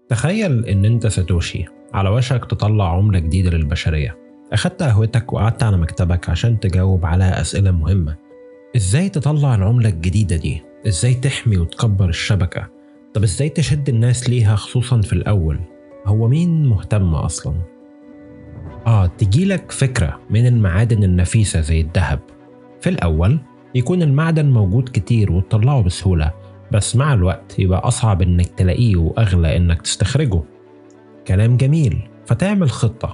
تخيل إن أنت ساتوشي على وشك تطلع عملة جديدة للبشرية أخدت قهوتك وقعدت على مكتبك عشان تجاوب على أسئلة مهمة إزاي تطلع العملة الجديدة دي؟ إزاي تحمي وتكبر الشبكة؟ طب إزاي تشد الناس ليها خصوصا في الأول؟ هو مين مهتم أصلا؟ آه تجيلك فكرة من المعادن النفيسة زي الذهب في الأول يكون المعدن موجود كتير وتطلعه بسهولة بس مع الوقت يبقى أصعب إنك تلاقيه وأغلى إنك تستخرجه كلام جميل فتعمل خطة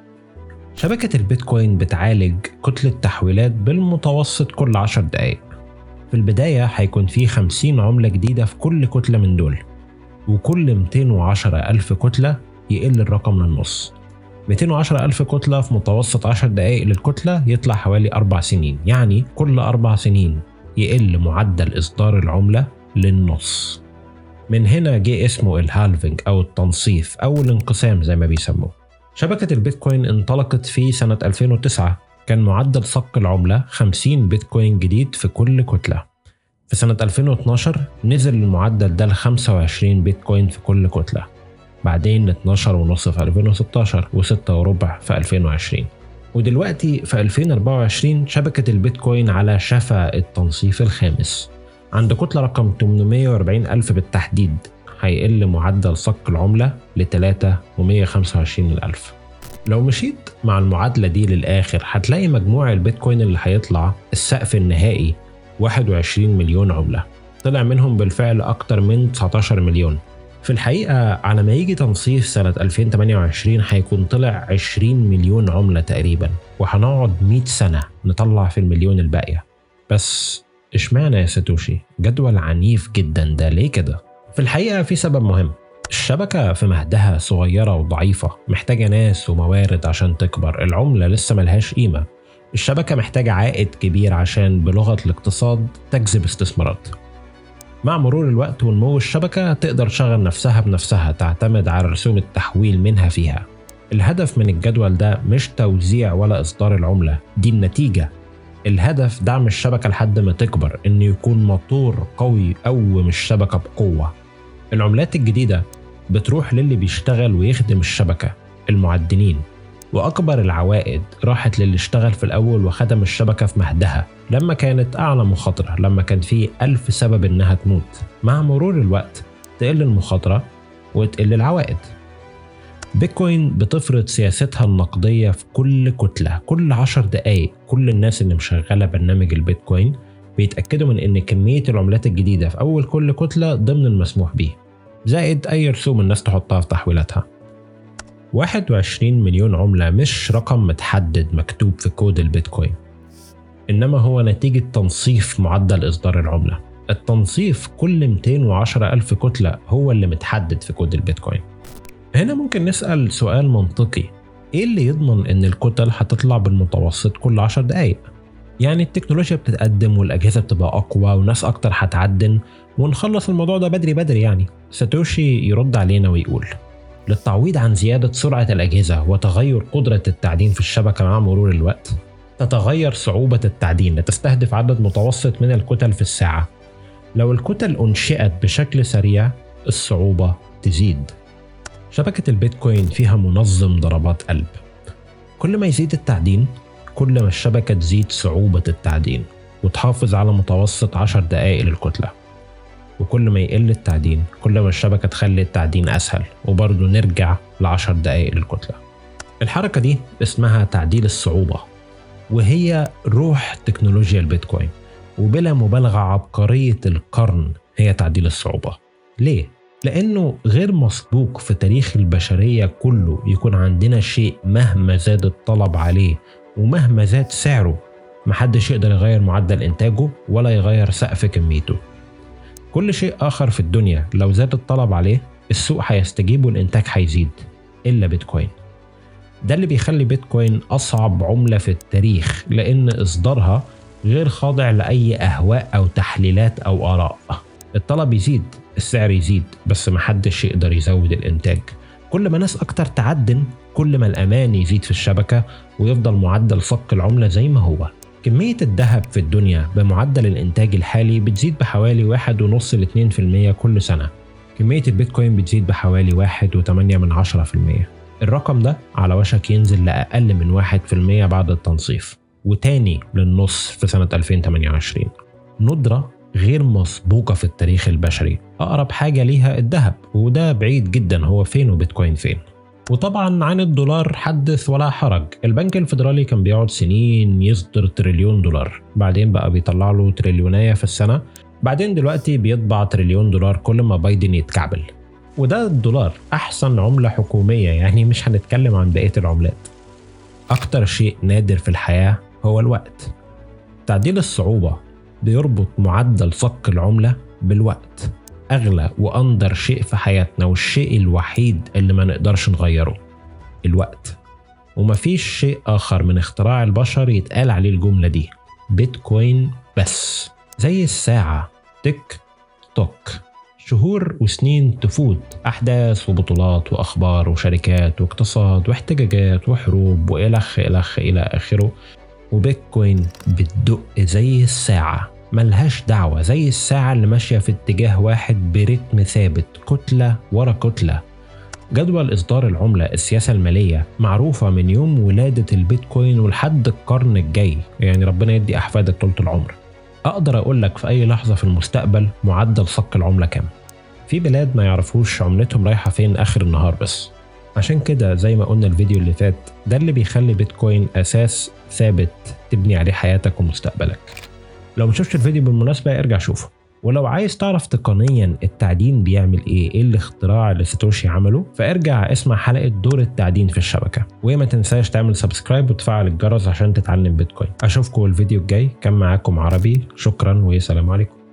شبكة البيتكوين بتعالج كتلة تحويلات بالمتوسط كل عشر دقايق في البداية هيكون في 50 عملة جديدة في كل كتلة من دول وكل 210 ألف كتلة يقل الرقم للنص 210 ألف كتلة في متوسط 10 دقايق للكتلة يطلع حوالي أربع سنين يعني كل أربع سنين يقل معدل إصدار العملة للنص من هنا جه اسمه الهالفنج أو التنصيف أو الانقسام زي ما بيسموه شبكة البيتكوين انطلقت في سنة 2009 كان معدل صك العملة 50 بيتكوين جديد في كل كتلة في سنة 2012 نزل المعدل ده ل 25 بيتكوين في كل كتلة بعدين 12 ونص في 2016 و6 وربع في 2020 ودلوقتي في 2024 شبكة البيتكوين على شفا التنصيف الخامس عند كتلة رقم 840 ألف بالتحديد هيقل معدل صك العملة ل 3 و125 الألف لو مشيت مع المعادلة دي للآخر هتلاقي مجموع البيتكوين اللي هيطلع السقف النهائي 21 مليون عملة طلع منهم بالفعل أكتر من 19 مليون في الحقيقة على ما يجي تنصيف سنة 2028 هيكون طلع 20 مليون عملة تقريبا وهنقعد 100 سنة نطلع في المليون الباقية بس اشمعنى يا ساتوشي جدول عنيف جدا ده ليه كده في الحقيقة في سبب مهم الشبكة في مهدها صغيرة وضعيفة محتاجة ناس وموارد عشان تكبر العملة لسه ملهاش قيمة الشبكة محتاجة عائد كبير عشان بلغة الاقتصاد تجذب استثمارات مع مرور الوقت ونمو الشبكة تقدر تشغل نفسها بنفسها تعتمد على رسوم التحويل منها فيها الهدف من الجدول ده مش توزيع ولا إصدار العملة دي النتيجة الهدف دعم الشبكة لحد ما تكبر إن يكون موتور قوي يقوم الشبكة بقوة العملات الجديدة بتروح للي بيشتغل ويخدم الشبكة المعدنين وأكبر العوائد راحت للي اشتغل في الأول وخدم الشبكة في مهدها لما كانت أعلى مخاطرة لما كان في ألف سبب إنها تموت مع مرور الوقت تقل المخاطرة وتقل العوائد بيتكوين بتفرض سياستها النقدية في كل كتلة كل عشر دقايق كل الناس اللي مشغلة برنامج البيتكوين بيتأكدوا من إن كمية العملات الجديدة في أول كل كتلة ضمن المسموح به زائد أي رسوم الناس تحطها في تحويلاتها 21 مليون عملة مش رقم متحدد مكتوب في كود البيتكوين إنما هو نتيجة تنصيف معدل إصدار العملة التنصيف كل 210 ألف كتلة هو اللي متحدد في كود البيتكوين هنا ممكن نسأل سؤال منطقي إيه اللي يضمن إن الكتل هتطلع بالمتوسط كل 10 دقايق؟ يعني التكنولوجيا بتتقدم والأجهزة بتبقى أقوى وناس أكتر هتعدن ونخلص الموضوع ده بدري بدري يعني ساتوشي يرد علينا ويقول للتعويض عن زيادة سرعة الأجهزة وتغير قدرة التعدين في الشبكة مع مرور الوقت تتغير صعوبة التعدين لتستهدف عدد متوسط من الكتل في الساعة لو الكتل أنشئت بشكل سريع الصعوبة تزيد شبكة البيتكوين فيها منظم ضربات قلب كل ما يزيد التعدين كل ما الشبكة تزيد صعوبة التعدين وتحافظ على متوسط 10 دقائق للكتلة وكل ما يقل التعدين كل ما الشبكة تخلي التعدين أسهل وبرضه نرجع لعشر دقايق للكتلة الحركة دي اسمها تعديل الصعوبة وهي روح تكنولوجيا البيتكوين وبلا مبالغة عبقرية القرن هي تعديل الصعوبة ليه؟ لأنه غير مسبوق في تاريخ البشرية كله يكون عندنا شيء مهما زاد الطلب عليه ومهما زاد سعره محدش يقدر يغير معدل إنتاجه ولا يغير سقف كميته كل شيء آخر في الدنيا لو زاد الطلب عليه السوق هيستجيب والإنتاج هيزيد إلا بيتكوين ده اللي بيخلي بيتكوين أصعب عملة في التاريخ لأن إصدارها غير خاضع لأي أهواء أو تحليلات أو آراء الطلب يزيد السعر يزيد بس محدش يقدر يزود الإنتاج كل ما ناس أكتر تعدن كل ما الأمان يزيد في الشبكة ويفضل معدل صك العملة زي ما هو كمية الذهب في الدنيا بمعدل الإنتاج الحالي بتزيد بحوالي واحد ونص ل 2% كل سنة كمية البيتكوين بتزيد بحوالي 1.8 من 10% الرقم ده على وشك ينزل لأقل من 1% بعد التنصيف وتاني للنص في سنة 2028 ندرة غير مسبوقة في التاريخ البشري أقرب حاجة ليها الذهب وده بعيد جدا هو فين وبيتكوين فين وطبعا عن الدولار حدث ولا حرج البنك الفيدرالي كان بيقعد سنين يصدر تريليون دولار بعدين بقى بيطلع له تريليونية في السنة بعدين دلوقتي بيطبع تريليون دولار كل ما بايدن يتكعبل وده الدولار أحسن عملة حكومية يعني مش هنتكلم عن بقية العملات أكتر شيء نادر في الحياة هو الوقت تعديل الصعوبة بيربط معدل صك العملة بالوقت أغلى وأندر شيء في حياتنا والشيء الوحيد اللي ما نقدرش نغيره الوقت ومفيش شيء آخر من اختراع البشر يتقال عليه الجملة دي بيتكوين بس زي الساعة تك توك شهور وسنين تفوت أحداث وبطولات وأخبار وشركات واقتصاد واحتجاجات وحروب وإلخ إلخ إلى آخره وبيتكوين بتدق زي الساعة ملهاش دعوة زي الساعة اللي ماشية في اتجاه واحد برتم ثابت كتلة ورا كتلة جدول إصدار العملة السياسة المالية معروفة من يوم ولادة البيتكوين ولحد القرن الجاي يعني ربنا يدي أحفادك طولة العمر أقدر أقول لك في أي لحظة في المستقبل معدل صك العملة كام في بلاد ما يعرفوش عملتهم رايحة فين آخر النهار بس عشان كده زي ما قلنا الفيديو اللي فات ده اللي بيخلي بيتكوين أساس ثابت تبني عليه حياتك ومستقبلك لو مشوفتش الفيديو بالمناسبة ارجع شوفه ولو عايز تعرف تقنيا التعدين بيعمل ايه ايه الاختراع اللي ساتوشي عمله فارجع اسمع حلقة دور التعدين في الشبكة وما تنساش تعمل سبسكرايب وتفعل الجرس عشان تتعلم بيتكوين اشوفكم الفيديو الجاي كان معاكم عربي شكرا وسلام عليكم